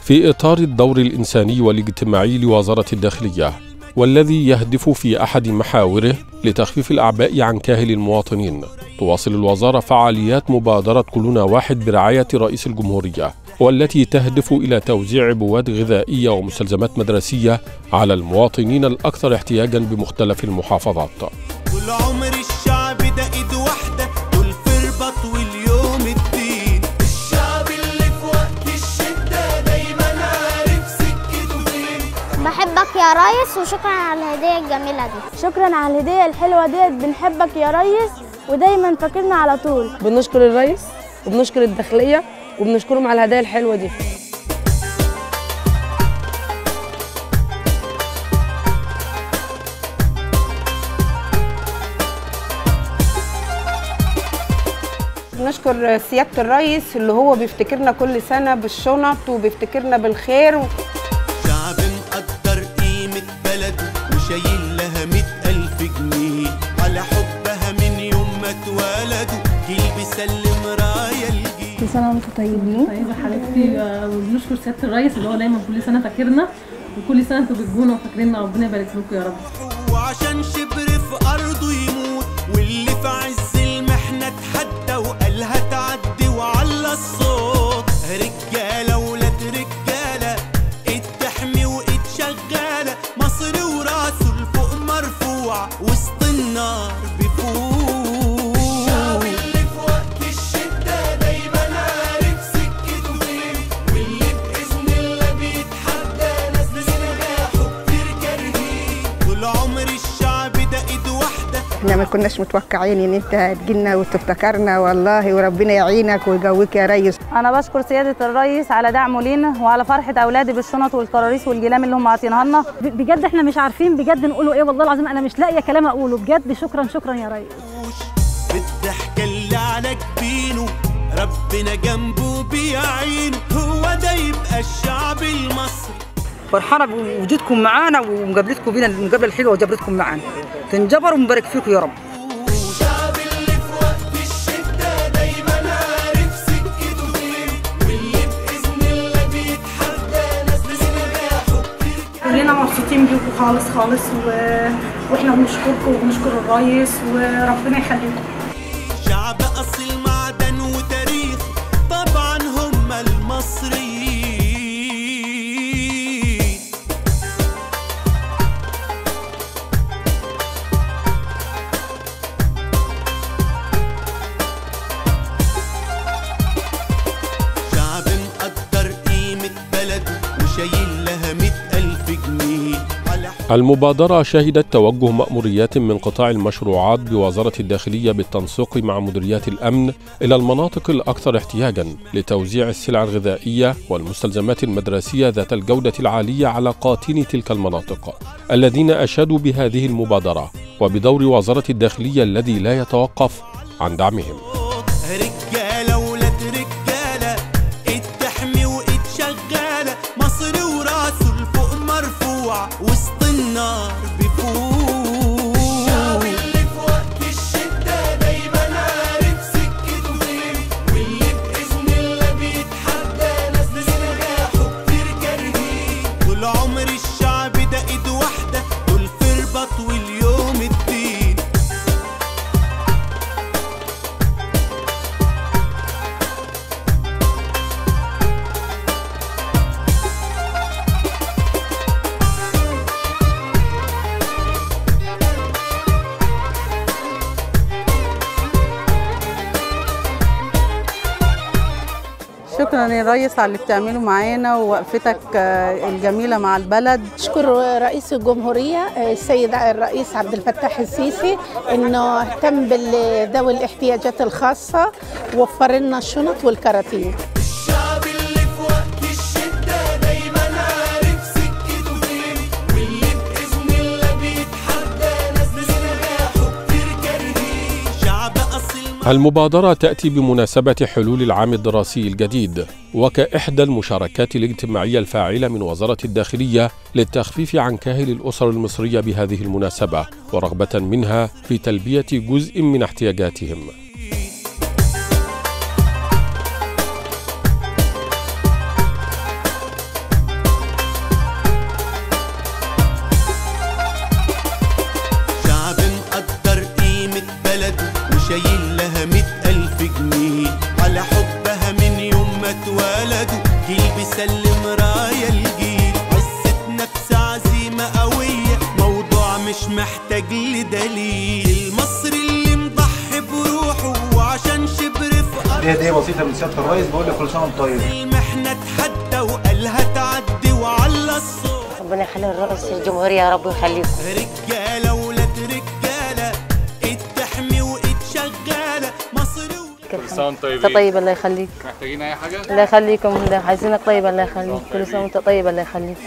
في إطار الدور الإنساني والاجتماعي لوزارة الداخلية والذي يهدف في أحد محاوره لتخفيف الأعباء عن كاهل المواطنين تواصل الوزارة فعاليات مبادرة كلنا واحد برعاية رئيس الجمهورية والتي تهدف إلى توزيع بواد غذائية ومستلزمات مدرسية على المواطنين الأكثر احتياجا بمختلف المحافظات طول عمر الشعب ده ايد واحدة والفربط واليوم الدين الشعب اللي في وقت الشدة دايما عارف سكته فين بحبك يا ريس وشكرا على الهدية الجميلة دي شكرا على الهدية الحلوة ديت بنحبك يا ريس ودايما فاكرنا على طول بنشكر الرئيس وبنشكر الداخلية وبنشكرهم على الهدايا الحلوة دي بنشكر سيادة الرئيس اللي هو بيفتكرنا كل سنة بالشنط وبيفتكرنا بالخير شعب مقدر قيمة بلده وشايل لها مئة ألف جنيه على حبها من يوم ما اتولدوا جيل بيسلم راية الجيل كل سنه وانتم طيبين طيبة حبيبتي آه، وبنشكر سيادة الرئيس اللي هو دايما كل سنة فاكرنا وكل سنة انتوا بتجونا وفاكريننا ربنا يبارك لكم يا رب وعشان شبر في أرضه يموت واللي في عز المحنة اتحدى وقالها تعدي وعلى الصوت رجالة ولاد رجالة ايد تحمي وايد شغالة مصر وراسه لفوق مرفوع وسط النار بيفوق الشعب اللي في وقت الشدة دايما عارف سكته فين واللي بإذن الله بيتحدى ناس بنجاحه كتير كارهين طول عمر الشعب ده ايد واحدة احنا ما كناش متوقعين ان انت هتجينا وتفتكرنا والله وربنا يعينك ويقويك يا ريس انا بشكر سيادة الريس على دعمه لينا وعلى فرحة اولادي بالشنط والكراريس والجلام اللي هم عاطينها لنا بجد احنا مش عارفين بجد نقوله ايه والله العظيم انا مش لاقيه كلام اقوله بجد شكرا شكرا يا ريس بالضحكة اللي على جبينه ربنا جنبه بيعينه هو ده يبقى الشعب المصري فرحانة بوجودكم معانا ومقابلتكم بينا المقابلة الحلوة وجبرتكم معانا تنجبر ومبارك فيكم يا رب الشعب اللي في وقت الشدة دايما عارف سكته فين واللي بإذن الله بيتحدى ناس بنجاحه كتير كلنا مبسوطين بيكم خالص خالص و... واحنا بنشكركم وبنشكر الريس وربنا يخليكم شعب أصيل معدن وتاريخ طبعا هم المصريين شعب مقدر قيمة بلده وشايل لها مئة ألف جنيه على المبادرة شهدت توجه مأموريات من قطاع المشروعات بوزارة الداخلية بالتنسيق مع مديريات الأمن إلى المناطق الأكثر احتياجا لتوزيع السلع الغذائية والمستلزمات المدرسية ذات الجودة العالية على قاطني تلك المناطق الذين أشادوا بهذه المبادرة وبدور وزارة الداخلية الذي لا يتوقف عن دعمهم رجالة ولاد رجالة ايد تحمي وايد شغالة مصر وراسه لفوق مرفوع وسط النار بيفوق الشعب اللي في وقت الشدة دايما عارف سكته فين واللي بإذن الله بيتحدى ناس بنجاحه كتير كارهين طول عمر الشعب ده ايد واحدة والفربط واليوم الدين شكرا يا ريس على اللي بتعمله معانا ووقفتك آه، الجميلة مع البلد اشكر رئيس الجمهوريه السيد الرئيس عبد الفتاح السيسي انه اهتم بذوي الاحتياجات الخاصه ووفر لنا الشنط والكراتين الشعب اللي في وقت الشدة دايما عارف سكته فين واللي بإذن الله بيتحدى ناس بنجاحه كتير كارهين شعب أصيل المبادرة تأتي بمناسبة حلول العام الدراسي الجديد وكإحدى المشاركات الاجتماعية الفاعلة من وزارة الداخلية للتخفيف عن كاهل الأسر المصرية بهذه المناسبة ورغبة منها في تلبية جزء من احتياجاتهم دليل المصري اللي مضحي بروحه وعشان شبر في أرض دي هديه بسيطه من سياده الرئيس بقول لك كل سنه وانت طيب المحنة اتحدى وقالها تعدي وعلى الصوت ربنا يخلي الرئيس الجمهورية يا رب ويخليكم رجالة ولاد رجالة ايد تحمي وايد شغالة مصر كل سنه وانت انت طيب الله يخليك محتاجين اي حاجه الله يخليكم الله عايزينك طيب الله يخليك كل سنه وانت طيب الله يخليك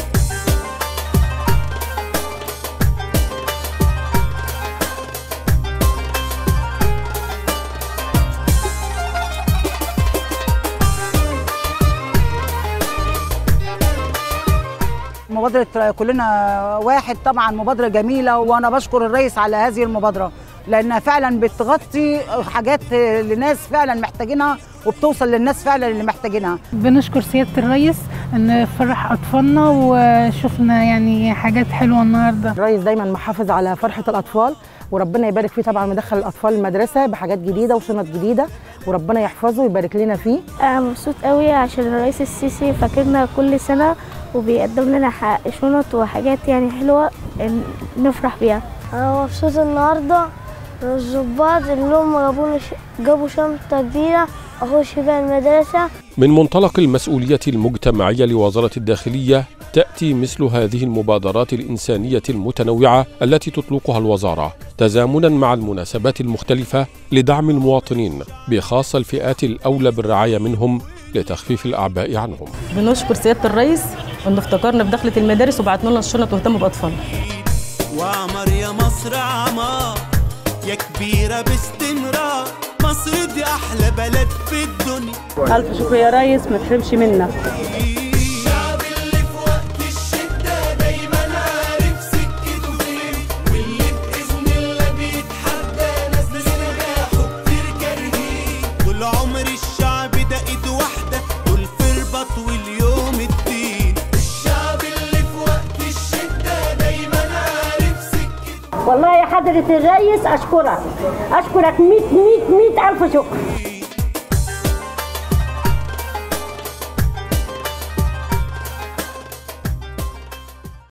مبادرة كلنا واحد طبعا مبادرة جميلة وأنا بشكر الرئيس على هذه المبادرة لأنها فعلا بتغطي حاجات لناس فعلا محتاجينها وبتوصل للناس فعلا اللي محتاجينها بنشكر سيادة الرئيس ان فرح اطفالنا وشفنا يعني حاجات حلوة النهاردة الرئيس دايما محافظ على فرحة الأطفال وربنا يبارك فيه طبعا مدخل الأطفال المدرسة بحاجات جديدة وشنط جديدة وربنا يحفظه ويبارك لنا فيه أنا مبسوط قوي عشان الرئيس السيسي فاكرنا كل سنة وبيقدم لنا ح- شنط وحاجات يعني حلوة إن- نفرح بيها أنا مبسوط النهاردة الظباط اللي هم جابوا جابوا شنطة جديدة أخش بيها المدرسة من منطلق المسؤولية المجتمعية لوزارة الداخلية تأتي مثل هذه المبادرات الإنسانية المتنوعة التي تطلقها الوزارة تزامنا مع المناسبات المختلفة لدعم المواطنين بخاصة الفئات الأولى بالرعاية منهم لتخفيف الأعباء عنهم بنشكر سياده الرئيس انه افتكرنا بدخله المدارس وبعتنا لنا الشنط واهتموا باطفالنا وعمر يا مصر عمار يا كبيرة باستمرار مصر دي أحلى بلد في الدنيا الف شكر يا ريس ما تحرمش منا الشعب اللي في وقت الشدة دايما عارف سكته فين واللي بإذن الله بيتحدى ناس بنجاحه كتير كارهين طول عمر الشعب ده إيد واحدة دول في رباط واليوم الدين الشعب اللي في وقت الشدة دايما عارف سكته والله يا حضرة الرئيس أشكرك أشكرك ميت ميت ميت ألف شكر